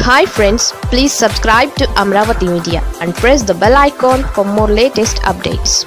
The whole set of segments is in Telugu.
hi friends please subscribe to Amaravati media and press the bell icon for more latest updates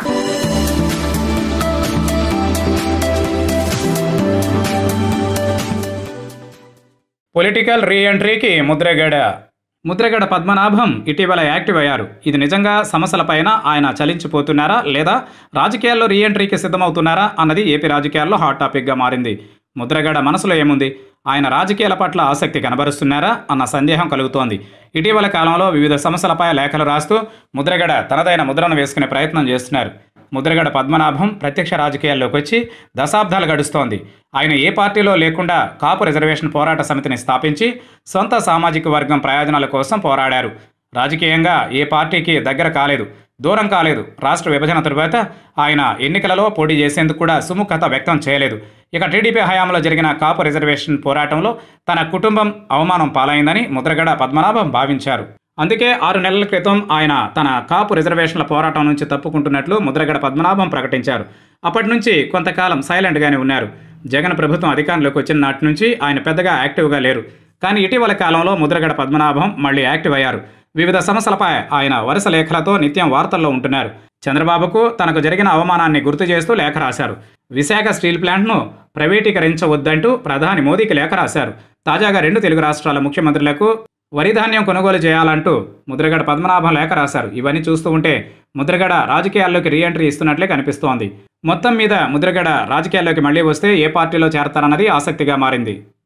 political రీఎంట్రీకి ముద్రగడ ముద్రగడ పద్మనాభం ఇటీవల యాక్టివ్ అయ్యారు ఇది నిజంగా సమస్యలపైన ఆయన చలించిపోతున్నారా లేదా రాజకీయాల్లో రీఎంట్రీకి సిద్ధమవుతున్నారా అన్నది ఏపీ రాజకీయాల్లో హాట్ టాపిక్గా మారింది ముద్రగడ మనసులో ఏముంది ఆయన రాజకీయాల పట్ల ఆసక్తి కనబరుస్తున్నారా అన్న సందేహం కలుగుతోంది ఇటీవల కాలంలో వివిధ సమస్యలపై లేఖలు రాస్తూ ముద్రగడ తనదైన ముద్రను వేసుకునే ప్రయత్నం చేస్తున్నారు ముద్రగడ పద్మనాభం ప్రత్యక్ష రాజకీయాల్లోకి వచ్చి దశాబ్దాలు గడుస్తోంది ఆయన ఏ పార్టీలో లేకుండా కాపు రిజర్వేషన్ పోరాట సమితిని స్థాపించి సొంత సామాజిక వర్గం ప్రయోజనాల కోసం పోరాడారు రాజకీయంగా ఏ పార్టీకి దగ్గర కాలేదు దూరం కాలేదు రాష్ట్ర విభజన తరువాత ఆయన ఎన్నికలలో పోటీ చేసేందుకు కూడా సుముఖత వ్యక్తం చేయలేదు ఇక టీడీపీ హయాంలో జరిగిన కాపు రిజర్వేషన్ పోరాటంలో తన కుటుంబం అవమానం పాలైందని ముద్రగడ పద్మనాభం భావించారు అందుకే ఆరు నెలల క్రితం ఆయన తన కాపు రిజర్వేషన్ల పోరాటం నుంచి తప్పుకుంటున్నట్లు ముద్రగడ పద్మనాభం ప్రకటించారు అప్పటి నుంచి కొంతకాలం సైలెంట్గానే ఉన్నారు జగన్ ప్రభుత్వం అధికారంలోకి వచ్చిన నాటి నుంచి ఆయన పెద్దగా యాక్టివ్గా లేరు కానీ ఇటీవల కాలంలో ముద్రగడ పద్మనాభం మళ్ళీ యాక్టివ్ అయ్యారు వివిధ సమస్యలపై ఆయన వరుస లేఖలతో నిత్యం వార్తల్లో ఉంటున్నారు చంద్రబాబుకు తనకు జరిగిన అవమానాన్ని గుర్తు చేస్తూ లేఖ రాశారు విశాఖ స్టీల్ ప్లాంట్ను ప్రైవేటీకరించవద్దంటూ ప్రధాని మోదీకి లేఖ రాశారు తాజాగా రెండు తెలుగు రాష్ట్రాల ముఖ్యమంత్రులకు వరి ధాన్యం కొనుగోలు చేయాలంటూ ముద్రగడ పద్మనాభం లేఖ రాశారు ఇవన్నీ చూస్తూ ఉంటే ముద్రగడ రాజకీయాల్లోకి రీఎంట్రీ ఇస్తున్నట్లే కనిపిస్తోంది మొత్తం మీద ముద్రగడ రాజకీయాల్లోకి మళ్ళీ వస్తే ఏ పార్టీలో చేరతారన్నది ఆసక్తిగా మారింది